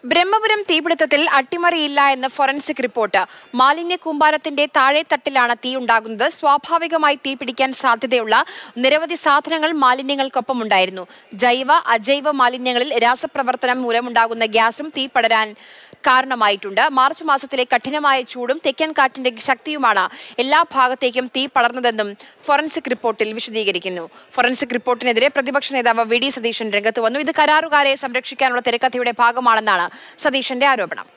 ബ്രഹ്മപുരം തീപിടുത്തത്തിൽ അട്ടിമറിയില്ല എന്ന് forensic report മാലിന്യ കൂമ്പാരത്തിന്റെ താഴെത്തട്ടിലാണ് തീ ഉണ്ടാകുന്നത് സ്വാഭാവികമായി തീ പിടിക്കാൻ സാധ്യതയുള്ള നിരവധി സാധനങ്ങൾ മാലിന്യങ്ങൾക്കൊപ്പം ഉണ്ടായിരുന്നു ജൈവ അജൈവ മാലിന്യങ്ങളിൽ രാസപ്രവർത്തനം മൂലമുണ്ടാകുന്ന ഗ്യാസും തീ പടരാൻ കാരണമായിട്ടുണ്ട് മാർച്ച് മാസത്തിലെ കഠിനമായ ചൂടും തെക്കൻ കാറ്റിന്റെ ശക്തിയുമാണ് എല്ലാ ഭാഗത്തേക്കും തീ പടർന്നതെന്നും ഫോറൻസിക് റിപ്പോർട്ടിൽ വിശദീകരിക്കുന്നു ഫോറൻസിക് റിപ്പോർട്ടിനെതിരെ പ്രതിപക്ഷ നേതാവ് വി ഡി സതീശൻ രംഗത്ത് വന്നു ഇത് കരാറുകാരെ സംരക്ഷിക്കാനുള്ള തിരക്കഥയുടെ ഭാഗമാണെന്നാണ് സതീശന്റെ ആരോപണം